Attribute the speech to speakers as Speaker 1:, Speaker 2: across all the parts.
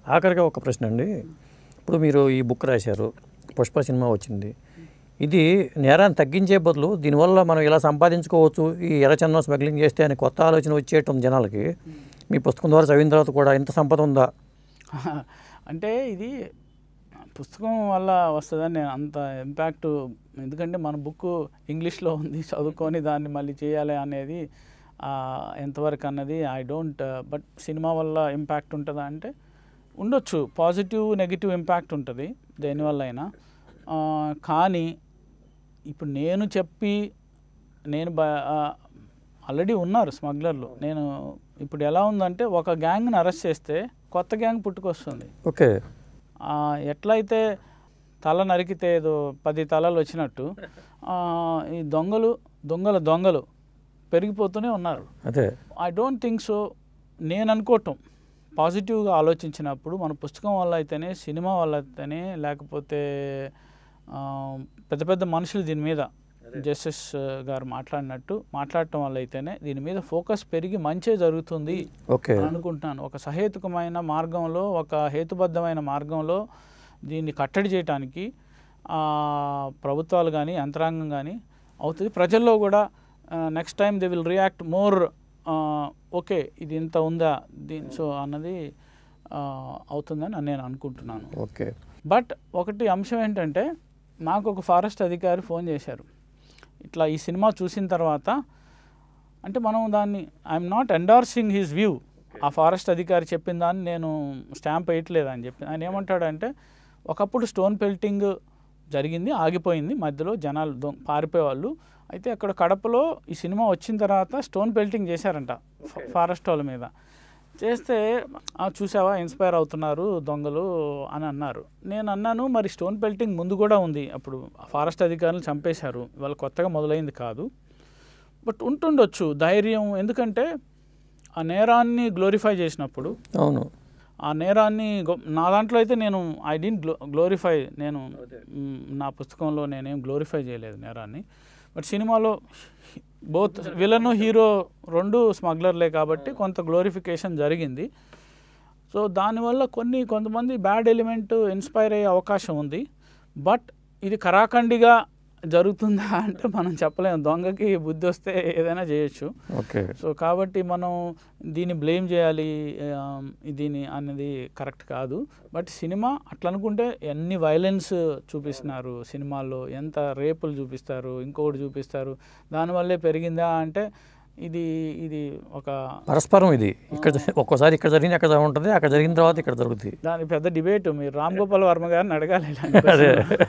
Speaker 1: ఆఖరిగా ఒక ప్రశ్న అండి ఇప్పుడు మీరు ఈ బుక్ రాశారు పుష్ప సినిమా వచ్చింది ఇది నేరాన్ని తగ్గించే బదులు దీనివల్ల మనం ఇలా సంపాదించుకోవచ్చు ఈ ఎర్రచందనం స్మగ్లింగ్ చేస్తే అని కొత్త ఆలోచన వచ్చేయటం జనాలకి మీ పుస్తకం ద్వారా చదివిన తర్వాత కూడా ఇంత సంపద ఉందా
Speaker 2: అంటే ఇది పుస్తకం వల్ల వస్తుందని నేను అంత ఇంపాక్ట్ ఎందుకంటే మన బుక్ ఇంగ్లీష్లో ఉంది చదువుకొని దాన్ని మళ్ళీ చేయాలి అనేది ఆ, ఎంతవరకు అన్నది ఐ డోంట్ బట్ సినిమా వల్ల ఇంపాక్ట్ ఉంటుందా అంటే ఉండొచ్చు పాజిటివ్ నెగిటివ్ ఇంపాక్ట్ ఉంటుంది దేనివల్ల అయినా ఆ, కానీ ఇప్పుడు నేను చెప్పి నేను బ ఆల్రెడీ ఉన్నారు స్మగ్లర్లు నేను ఇప్పుడు ఎలా ఉందంటే ఒక గ్యాంగ్ని అరెస్ట్ చేస్తే కొత్త గ్యాంగ్ పుట్టుకొస్తుంది
Speaker 1: ఓకే
Speaker 2: ఆ, ఎట్లయితే తల నరికితే ఏదో పది తలలు వచ్చినట్టు ఆ, ఈ దొంగలు దొంగల దొంగలు పెరిగిపోతూనే ఉన్నారు
Speaker 1: అదే
Speaker 2: ఐ డోంట్ థింక్ సో నేను అనుకోవటం పాజిటివ్గా ఆలోచించినప్పుడు మన పుస్తకం వల్ల అయితేనే సినిమా వల్ల అయితేనే లేకపోతే ఆ, పెద్ద పెద్ద మనుషులు దీని మీద జస్టిస్ గారు మాట్లాడినట్టు మాట్లాడటం వల్ల అయితేనే దీని మీద ఫోకస్ పెరిగి మంచే జరుగుతుంది
Speaker 1: ఓకే
Speaker 2: అని అనుకుంటున్నాను ఒక సహేతుకమైన మార్గంలో ఒక హేతుబద్ధమైన మార్గంలో దీన్ని కట్టడి చేయడానికి ఆ, ప్రభుత్వాలు కానీ యంత్రాంగం కానీ అవుతుంది ప్రజల్లో కూడా next time they will react more okay ఇది ఇంత ఉందా దీని సో అన్నది ఆ, అవుతుందని నేను అనుకుంటున్నాను
Speaker 1: ఓకే
Speaker 2: బట్ ఒకటి అంశం ఏంటంటే నాకు ఒక ఫారెస్ట్ అధికారి ఫోన్ చేశారు ఇట్లా ఈ సినిమా చూసిన తర్వాత అంటే మనం దాన్ని I'm not endorsing his view ఆ ఫారెస్ట్ అధికారి చెప్పిన దాన్ని నేను స్టాంప్ వేయట్లేదు అని చెప్పి ఆయన ఏమంటాడంటే ఒకప్పుడు స్టోన్ పెల్టింగ్ జరిగింది ఆగిపోయింది మధ్యలో జనాలు దొ పారిపోయేవాళ్ళు అయితే అక్కడ కడపలో ఈ సినిమా వచ్చిన తర్వాత స్టోన్ పెల్టింగ్ చేశారంట ఫ- ఫారెస్ట్ వాళ్ళ మీద చేస్తే "ఆ, చూసావా ఇన్స్పైర్ అవుతున్నారు దొంగలు అని అన్నారు నేను అన్నాను మరి స్టోన్ పెల్టింగ్ ముందు కూడా ఉంది అప్పుడు ఫారెస్ట్ అధికారులు చంపేశారు ఇవాళ కొత్తగా మొదలైంది కాదు బట్ ఉంటుండొచ్చు ధైర్యం ఎందుకంటే ఆ నేరాన్ని గ్లోరిఫై చేసినప్పుడు
Speaker 1: అవును
Speaker 2: ఆ నేరాన్ని గొ- నా దాంట్లో అయితే నేను ఐ డింట్ గ్లో గ్లోరిఫై నేను మ్, నా పుస్తకంలో నేనేం గ్లోరిఫై చేయలేదు నేరాన్ని బట్ సినిమాలో బోత్ విలన్ హీరో రెండు స్మగ్లర్లే కాబట్టి కొంత గ్లోరిఫికేషన్ జరిగింది సో దానివల్ల కొన్ని కొంతమంది బ్యాడ్ ఎలిమెంట్ ఇన్స్పైర్ అయ్యే అవకాశం ఉంది బట్ ఇది కరాఖండిగా జరుగుతుందా అంటే మనం చెప్పలేము దొంగకి బుద్ధి వస్తే ఏదైనా చేయొచ్చు
Speaker 1: ఓకే
Speaker 2: సో కాబట్టి మనం దీన్ని బ్లేమ్ చేయాలి ఆ, దీని అనేది కరెక్ట్ కాదు బట్ సినిమా అట్లా అనుకుంటే ఎన్ని వైలెన్స్ చూపిస్తున్నారు సినిమాల్లో ఎంత రేపులు చూపిస్తారు ఇంకొకటి చూపిస్తారు దానివల్లే పెరిగిందా అంటే ఇది ఇది ఒక
Speaker 1: పరస్పరం ఇది ఇక్కడ ఒక్కోసారి ఇక్కడ జరిగింది అక్కడ ఉంటుంది అక్కడ జరిగిన తర్వాత ఇక్కడ జరుగుతుంది
Speaker 2: దాని పెద్ద డిబేట్ మీరు రామ్ గోపాల్ వర్మ గారిని అడగాలి
Speaker 1: అదే.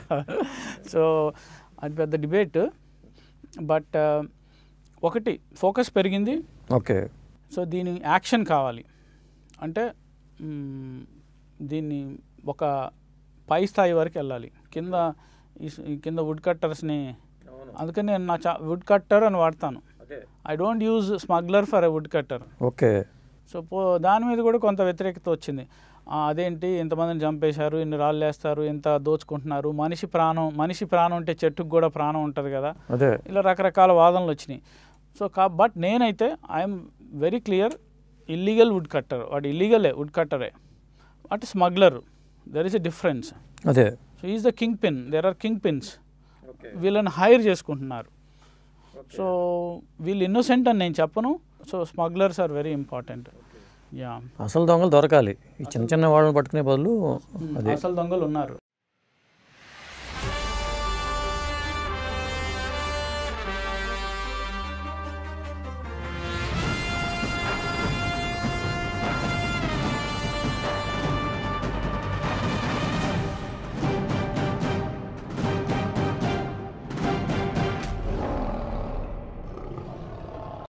Speaker 2: సో అది పెద్ద డిబేట్ బట్ ఒకటి ఫోకస్ పెరిగింది
Speaker 1: ఓకే
Speaker 2: సో దీని యాక్షన్ కావాలి అంటే మ్, దీన్ని ఒక పై స్థాయి వరకు వెళ్ళాలి కింద ఈ స- ఈ కింద వుడ్ కట్టర్స్ని అందుకని నేను నా చా వుడ్ కట్టర్ అని వాడతాను I don't use smuggler for a wood cutter
Speaker 1: okay
Speaker 2: so పో దాని మీద కూడా కొంత వ్యతిరేకత వచ్చింది ఆ, అదేంటి ఇంతమందిని చంపేశారు ఇన్ని రాళ్ళు వేస్తారు ఇంత దోచుకుంటున్నారు మనిషి ప్రాణం మనిషి ప్రాణం ఉంటే చెట్టుకు కూడా ప్రాణం ఉంటుంది కదా
Speaker 1: అదే
Speaker 2: ఇలా రకరకాల వాదనలు వచ్చినాయి సో కా బట్ నేనైతే I'm very clear illegal wood cutter వాడు ఇల్లీగలే వుడ్ కట్టరే వాటి smuggler there is a difference
Speaker 1: అదే
Speaker 2: so is the kingpin there are kingpins వీళ్ళని హైర్ చేసుకుంటున్నారు సో వీళ్ళు ఇన్నోసెంట్ అని నేను చెప్పను so smugglers are very important yeah
Speaker 1: అసలు దొంగలు దొరకాలి ఈ చిన్న చిన్న వాళ్ళని పట్టుకునే బదులు అదే
Speaker 2: అసలు దొంగలు ఉన్నారు